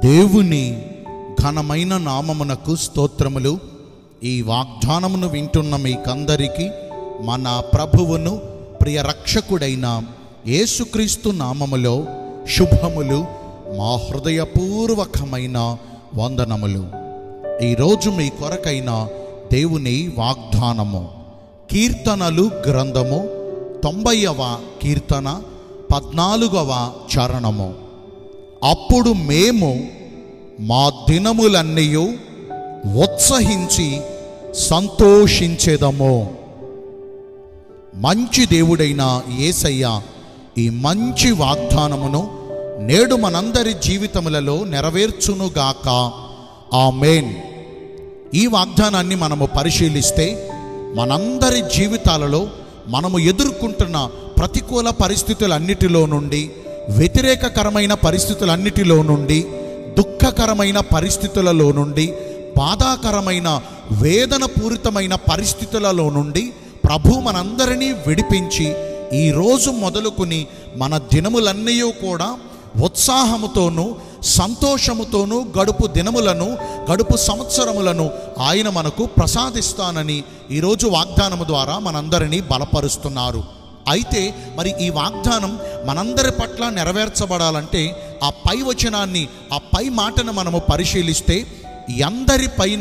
దేవుని ఘనమైన నామమునకు స్తోత్రములు ఈ వాగ్దానమును వింటున్న మీకందరికీ మన ప్రభువును ప్రియ రక్షకుడైన యేసుక్రీస్తు నామములో శుభములు మా హృదయపూర్వకమైన వందనములు ఈరోజు మీ కొరకైన దేవుని వాగ్దానము కీర్తనలు గ్రంథము తొంభైవ కీర్తన పద్నాలుగవ చరణము అప్పుడు మేము మా దినములన్నీ ఉత్సహించి సంతోషించేదము మంచి దేవుడైన యేసయ్య ఈ మంచి వాగ్దానమును నేడు మనందరి జీవితములలో నెరవేర్చునుగాక ఆమేన్ ఈ వాగ్దానాన్ని మనము పరిశీలిస్తే మనందరి జీవితాలలో మనము ఎదుర్కొంటున్న ప్రతికూల పరిస్థితులన్నిటిలో నుండి వ్యతిరేకకరమైన పరిస్థితులన్నిటిలో నుండి దుఃఖకరమైన పరిస్థితులలో నుండి బాధాకరమైన వేదన పూరితమైన పరిస్థితులలో నుండి ప్రభు మనందరినీ విడిపించి ఈ రోజు మొదలుకొని మన దినములన్నీ కూడా ఉత్సాహముతోనూ సంతోషముతోనూ గడుపు దినములను గడుపు సంవత్సరములను ఆయన మనకు ప్రసాదిస్తానని ఈరోజు వాగ్దానము ద్వారా మనందరినీ బలపరుస్తున్నారు అయితే మరి ఈ వాగ్దానం మనందరి పట్ల నెరవేర్చబడాలంటే ఆ పై వచనాన్ని ఆ పై మాటను మనము పరిశీలిస్తే అందరి పైన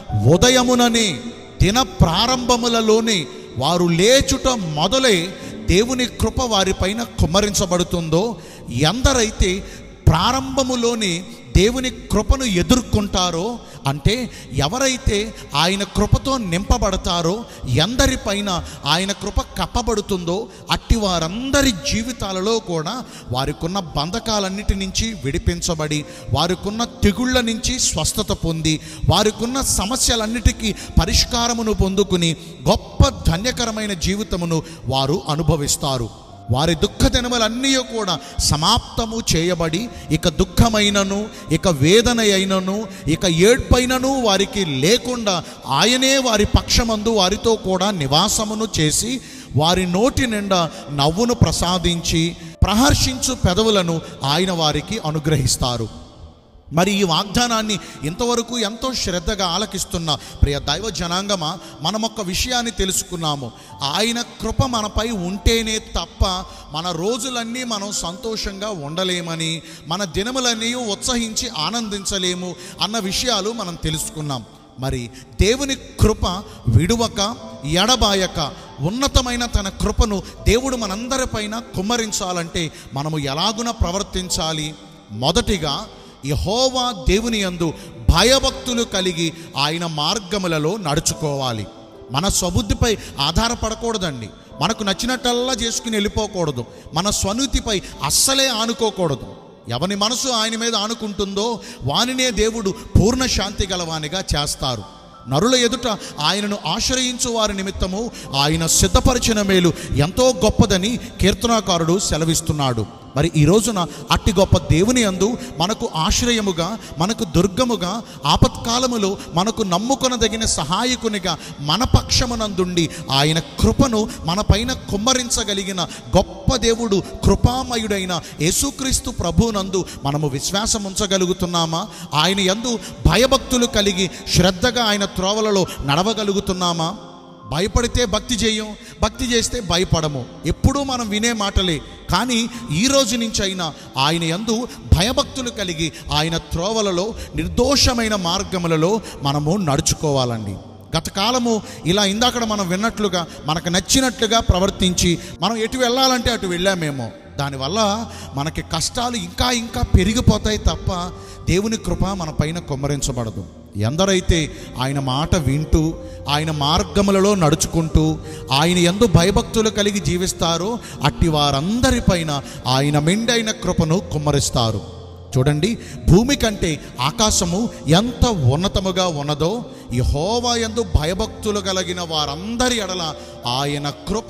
ఉదయముననే దిన ప్రారంభములలోనే వారు లేచుట మొదలై దేవుని కృప వారిపైన కుమ్మరించబడుతుందో ఎందరైతే ప్రారంభములోనే దేవుని కృపను ఎదుర్కొంటారో అంటే ఎవరైతే ఆయన కృపతో నింపబడతారో ఎందరిపైన ఆయన కృప కప్పబడుతుందో అట్టి వారందరి జీవితాలలో కూడా వారికున్న బంధకాలన్నిటి నుంచి విడిపించబడి వారికున్న తెగుళ్ళ నుంచి స్వస్థత పొంది వారికున్న సమస్యలన్నిటికీ పరిష్కారమును పొందుకుని గొప్ప ధన్యకరమైన జీవితమును వారు అనుభవిస్తారు వారి దుఃఖ దినములన్నీ కూడా సమాప్తము చేయబడి ఇక దుఃఖమైనను ఇక వేదన అయినను ఇక ఏడ్పైనను వారికి లేకుండా ఆయనే వారి పక్షమందు వారితో కూడా నివాసమును చేసి వారి నోటి నిండా నవ్వును ప్రసాదించి ప్రహర్షించు పెదవులను ఆయన వారికి అనుగ్రహిస్తారు మరి ఈ వాగ్దానాన్ని ఇంతవరకు ఎంతో శ్రద్ధగా ఆలకిస్తున్న ప్రియ దైవ జనాంగమా మనం ఒక విషయాన్ని తెలుసుకున్నాము ఆయన కృప మనపై ఉంటేనే తప్ప మన రోజులన్నీ మనం సంతోషంగా ఉండలేమని మన దినములన్నీ ఉత్సహించి ఆనందించలేము అన్న విషయాలు మనం తెలుసుకున్నాం మరి దేవుని కృప విడువక ఎడబాయక ఉన్నతమైన తన కృపను దేవుడు మనందరిపైన కుమ్మరించాలంటే మనము ఎలాగున ప్రవర్తించాలి మొదటిగా యహోవా దేవుని యందు భయభక్తులు కలిగి ఆయన మార్గములలో నడుచుకోవాలి మన స్వబుద్ధిపై ఆధారపడకూడదండి మనకు నచ్చినట్టల్లా చేసుకుని వెళ్ళిపోకూడదు మన స్వనుతిపై అస్సలే ఆనుకోకూడదు ఎవని మనసు ఆయన మీద ఆనుకుంటుందో వానినే దేవుడు పూర్ణ శాంతి గలవానిగా చేస్తారు నరుల ఎదుట ఆయనను ఆశ్రయించు వారి నిమిత్తము ఆయన సిద్ధపరిచిన మేలు ఎంతో గొప్పదని కీర్తనాకారుడు సెలవిస్తున్నాడు మరి ఈ రోజున అట్టి గొప్ప దేవుని అందు మనకు ఆశ్రయముగా మనకు దుర్గముగా ఆపత్కాలములో మనకు నమ్ముకొనదగిన సహాయకునిగా మన పక్షమునందుండి ఆయన కృపను మన పైన కుమ్మరించగలిగిన గొప్ప దేవుడు కృపామయుడైన యేసుక్రీస్తు ప్రభునందు మనము విశ్వాసం ఉంచగలుగుతున్నామా ఆయన యందు భయభక్తులు కలిగి శ్రద్ధగా ఆయన త్రోవలలో నడవగలుగుతున్నామా భయపడితే భక్తి చేయం భక్తి చేస్తే భయపడము ఎప్పుడూ మనం వినే మాటలే కానీ ఈ రోజు నుంచి అయినా ఆయన యందు భయభక్తులు కలిగి ఆయన త్రోవలలో నిర్దోషమైన మార్గములలో మనము నడుచుకోవాలండి గత కాలము ఇలా ఇందాకడ మనం విన్నట్లుగా మనకు నచ్చినట్లుగా ప్రవర్తించి మనం ఎటు వెళ్ళాలంటే అటు వెళ్ళామేమో దానివల్ల మనకి కష్టాలు ఇంకా ఇంకా పెరిగిపోతాయి తప్ప దేవుని కృప మన పైన కుమ్మరించబడదు ఎందరైతే ఆయన మాట వింటూ ఆయన మార్గములలో నడుచుకుంటూ ఆయన ఎందు భయభక్తులు కలిగి జీవిస్తారో అట్టి వారందరిపైన ఆయన మెండైన కృపను కుమ్మరిస్తారు చూడండి భూమి కంటే ఆకాశము ఎంత ఉన్నతముగా ఉన్నదో యహోవా యందు భయభక్తులు కలిగిన వారందరి ఎడల ఆయన కృప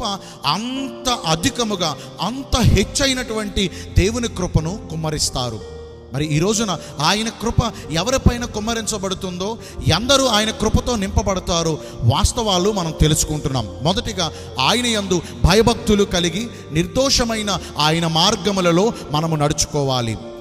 అంత అధికముగా అంత హెచ్చైనటువంటి దేవుని కృపను కుమ్మరిస్తారు మరి ఈ రోజున ఆయన కృప ఎవరిపైన కుమ్మరించబడుతుందో ఎందరూ ఆయన కృపతో నింపబడతారో వాస్తవాలు మనం తెలుసుకుంటున్నాం మొదటిగా ఆయన యందు భయభక్తులు కలిగి నిర్దోషమైన ఆయన మార్గములలో మనము నడుచుకోవాలి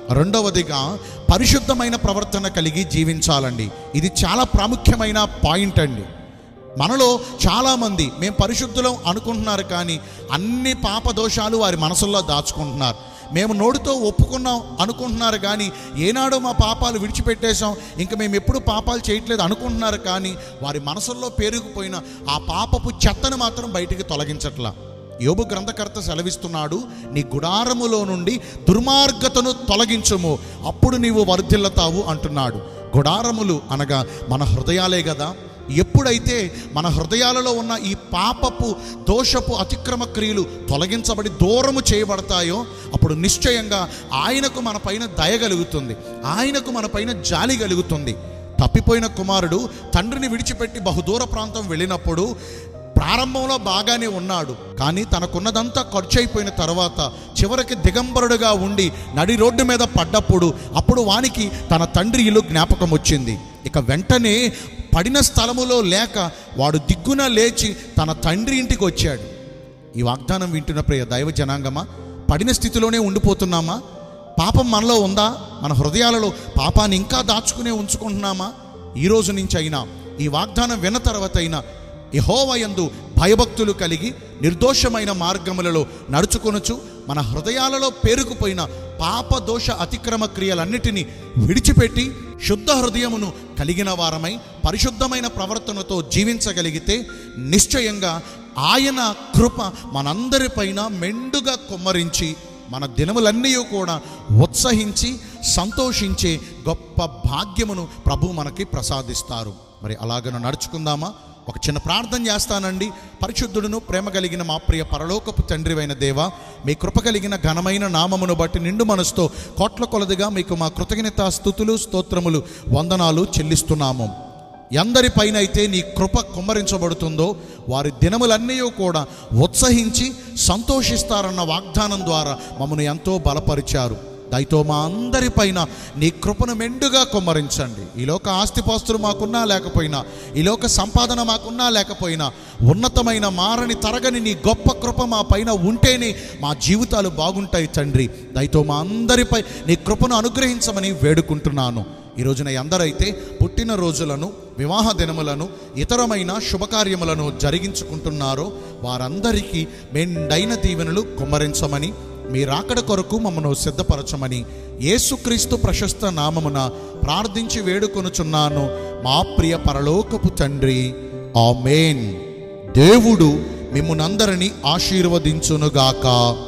రెండవదిగా పరిశుద్ధమైన ప్రవర్తన కలిగి జీవించాలండి ఇది చాలా ప్రాముఖ్యమైన పాయింట్ అండి మనలో చాలామంది మేము పరిశుద్ధులం అనుకుంటున్నారు కానీ అన్ని పాప దోషాలు వారి మనసుల్లో దాచుకుంటున్నారు మేము నోటితో ఒప్పుకున్నాం అనుకుంటున్నారు కానీ ఏనాడో మా పాపాలు విడిచిపెట్టేశాం ఇంకా మేము ఎప్పుడు పాపాలు చేయట్లేదు అనుకుంటున్నారు కానీ వారి మనసుల్లో పేరుకుపోయిన ఆ పాపపు చెత్తను మాత్రం బయటికి తొలగించట్లా యోబు గ్రంథకర్త సెలవిస్తున్నాడు నీ గుడారములో నుండి దుర్మార్గతను తొలగించుము అప్పుడు నీవు వర్ధిల్లతావు అంటున్నాడు గుడారములు అనగా మన హృదయాలే కదా ఎప్పుడైతే మన హృదయాలలో ఉన్న ఈ పాపపు దోషపు అతిక్రమ క్రియలు తొలగించబడి దూరము చేయబడతాయో అప్పుడు నిశ్చయంగా ఆయనకు మన పైన దయ కలుగుతుంది ఆయనకు మన పైన జాలి కలుగుతుంది తప్పిపోయిన కుమారుడు తండ్రిని విడిచిపెట్టి బహుదూర ప్రాంతం వెళ్ళినప్పుడు ప్రారంభంలో బాగానే ఉన్నాడు కానీ తనకున్నదంతా ఖర్చు అయిపోయిన తర్వాత చివరికి దిగంబరుడుగా ఉండి నడి రోడ్డు మీద పడ్డప్పుడు అప్పుడు వానికి తన తండ్రి ఇల్లు జ్ఞాపకం వచ్చింది ఇక వెంటనే పడిన స్థలములో లేక వాడు దిగ్గున లేచి తన తండ్రి ఇంటికి వచ్చాడు ఈ వాగ్దానం వింటున్న ప్రియ దైవ జనాంగమా పడిన స్థితిలోనే ఉండిపోతున్నామా పాపం మనలో ఉందా మన హృదయాలలో పాపాన్ని ఇంకా దాచుకునే ఉంచుకుంటున్నామా ఈ రోజు నుంచి అయినా ఈ వాగ్దానం విన్న తర్వాత అయినా యహోవయందు భయభక్తులు కలిగి నిర్దోషమైన మార్గములలో నడుచుకొనుచు మన హృదయాలలో పేరుకుపోయిన పాప దోష అతిక్రమ క్రియలన్నిటినీ విడిచిపెట్టి శుద్ధ హృదయమును కలిగిన వారమై పరిశుద్ధమైన ప్రవర్తనతో జీవించగలిగితే నిశ్చయంగా ఆయన కృప మనందరిపైన మెండుగా కుమ్మరించి మన దినములన్నీ కూడా ఉత్సహించి సంతోషించే గొప్ప భాగ్యమును ప్రభు మనకి ప్రసాదిస్తారు మరి అలాగను నడుచుకుందామా ఒక చిన్న ప్రార్థన చేస్తానండి పరిశుద్ధుడును ప్రేమ కలిగిన మా ప్రియ పరలోకపు తండ్రివైన దేవ మీ కృప కలిగిన ఘనమైన నామమును బట్టి నిండు మనసుతో కోట్ల కొలదిగా మీకు మా కృతజ్ఞత స్థుతులు స్తోత్రములు వందనాలు చెల్లిస్తున్నాము ఎందరిపైన అయితే నీ కృప కుమ్మరించబడుతుందో వారి దినములన్నీ కూడా ఉత్సహించి సంతోషిస్తారన్న వాగ్దానం ద్వారా మమ్మల్ని ఎంతో బలపరిచారు దయతో మా అందరిపైన నీ కృపను మెండుగా కుమ్మరించండి ఈ లోక ఆస్తిపాస్తులు మాకున్నా లేకపోయినా ఈ లోక సంపాదన మాకున్నా లేకపోయినా ఉన్నతమైన మారని తరగని నీ గొప్ప కృప మా పైన ఉంటేనే మా జీవితాలు బాగుంటాయి తండ్రి దయతో మా అందరిపై నీ కృపను అనుగ్రహించమని వేడుకుంటున్నాను ఈ రోజున ఎందరైతే పుట్టిన రోజులను వివాహ దినములను ఇతరమైన శుభకార్యములను జరిగించుకుంటున్నారో వారందరికీ మెండైన దీవెనలు కుమ్మరించమని మీ రాకడ కొరకు మమ్మను సిద్ధపరచమని యేసుక్రీస్తు ప్రశస్త నామమున ప్రార్థించి వేడుకొనుచున్నాను మా ప్రియ పరలోకపు తండ్రి ఆమేన్ దేవుడు మిమ్మునందరినీ ఆశీర్వదించునుగాక